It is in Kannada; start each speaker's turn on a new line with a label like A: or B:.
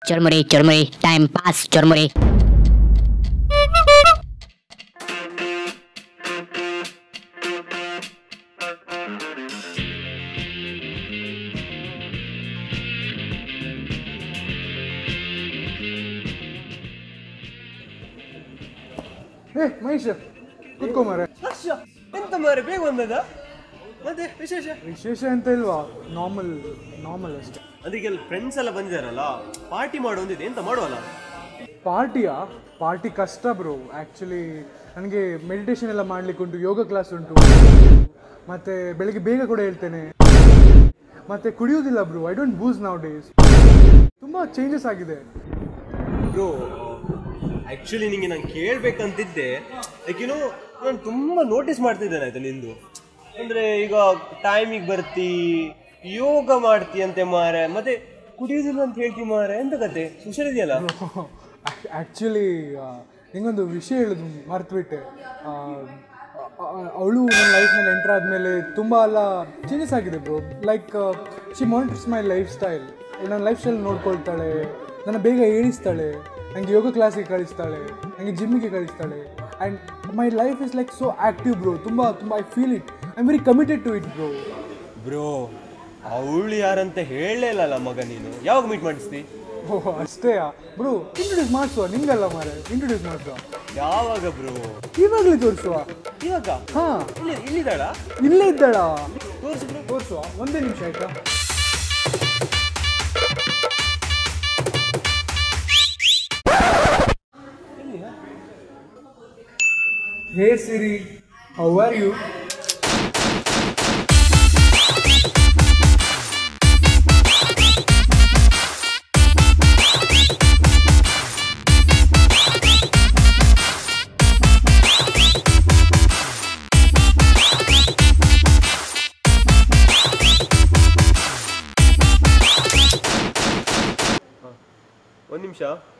A: ಚುರ್ಮುರಿ ಚುರ್ಮುರಿ ಟೈಮ್ ಪಾಸ್ ಚುರ್ಮುರಿ
B: ಏ ಮಹೇಶ್ ಕುತ್ಕೋ ಮಾರೆ
C: ಹರ್ಷ ಎಂತ ಮಾರೆ ಬೇಗ ಬಂದದ ಮತ್ತೆ ವಿಶೇಷ
B: ವಿಶೇಷ ಅಂತ ಇಲ್ವಾ ನಾರ್ಮಲ್ ನಾರ್ಮಲ್ ಅಷ್ಟೇ
C: ಅದಕ್ಕೆಲ್ಲ ಫ್ರೆಂಡ್ಸ್ ಎಲ್ಲ ಬಂದಿದಾರಲ್ಲ ಪಾರ್ಟಿ ಮಾಡೋ ಒಂದಿದೆ ಎಂತ ಮಾಡುವಲ್ಲ
B: ಪಾರ್ಟಿಯಾ ಪಾರ್ಟಿ ಕಷ್ಟ ಬ್ರೋ ಆ್ಯಕ್ಚುಲಿ ನನಗೆ ಮೆಡಿಟೇಷನ್ ಎಲ್ಲ ಮಾಡ್ಲಿಕ್ಕೆ ಉಂಟು ಯೋಗ ಕ್ಲಾಸ್ ಉಂಟು ಮತ್ತೆ ಬೆಳಿಗ್ಗೆ ಬೇಗ ಕೂಡ ಹೇಳ್ತೇನೆ ಮತ್ತೆ ಕುಡಿಯೋದಿಲ್ಲ bro I don't booze nowadays ತುಂಬ ಚೇಂಜಸ್ ಆಗಿದೆ
C: ಬ್ರೋ ಆಕ್ಚುಲಿ ನಿಂಗೆ ನಾನು ಕೇಳ್ಬೇಕಂತಿದ್ದೆ ಯಾಕೆನೋ ನಾನು ತುಂಬಾ ನೋಟಿಸ್ ಮಾಡ್ತಿದ್ದೇನೆ ಆಯ್ತಾ ನಿಂದು ಅಂದ್ರೆ ಈಗ ಟೈಮಿಗೆ ಬರ್ತಿ ಯೋಗ ಮಾಡ್ತಿ ಅಂತೆ ಮಾರೆ ಮತ್ತೆ ಕುಡಿಯೋದಿಲ್ಲ ಅಂತ ಹೇಳ್ತಿ ಮಾರೆ ಎಂತ ಕತೆ ಹುಷಾರಿದೆಯಲ್ಲ
B: ಆ್ಯಕ್ಚುಲಿ ನಿಂಗೊಂದು ವಿಷಯ ಹೇಳೋದು ಮರ್ತುಬಿಟ್ಟೆ ಅವಳು ನನ್ನ ಲೈಫ್ನಲ್ಲಿ ಎಂಟರ್ ಆದಮೇಲೆ ತುಂಬ ಎಲ್ಲ ಚೇಂಜಸ್ ಆಗಿದೆ bro like she monitors my lifestyle ನನ್ನ ಲೈಫ್ ಸ್ಟೈಲ್ ನೋಡ್ಕೊಳ್ತಾಳೆ ನನ್ನ ಬೇಗ ಏಳಿಸ್ತಾಳೆ ನನಗೆ ಯೋಗ ಕ್ಲಾಸಿಗೆ ಕಳಿಸ್ತಾಳೆ ನನಗೆ ಜಿಮ್ಮಿಗೆ ಕಳಿಸ್ತಾಳೆ and my life is like so active bro ತುಂಬ ತುಂಬ I feel it I am very committed to it bro
C: bro ಅವಳು ಯಾರಂತ ಹೇಳಲೇ ಇಲ್ಲಲ್ಲ ಮಗ ನೀನು ಯಾವಾಗ ಮೀಟ್ ಮಾಡಿಸ್ತಿ
B: ಓಹ್ ಅಷ್ಟೇಯಾ ಬ್ರೋ ಇಂಟ್ರೊಡ್ಯೂಸ್ ಮಾಡಿಸುವ ನಿಂಗಲ್ಲ ಮಾರೆ ಇಂಟ್ರೊಡ್ಯೂಸ್ ಮಾಡಿಸುವ
C: ಯಾವಾಗ ಬ್ರೋ
B: ಇವಾಗಲೇ ತೋರಿಸುವ
C: ಇವಾಗ
B: ಹಾಂ
C: ಇಲ್ಲಿ ಇಲ್ಲಿದ್ದಾಳ
B: ಇಲ್ಲೇ ಇದ್ದಾಳ
C: ತೋರಿಸು ಬ್ರೋ
B: ತೋರಿಸುವ ಒಂದೇ ನಿಮಿಷ ಆಯ್ತಾ hey Siri how are you
C: ಒಂದು ನಿಮಿಷ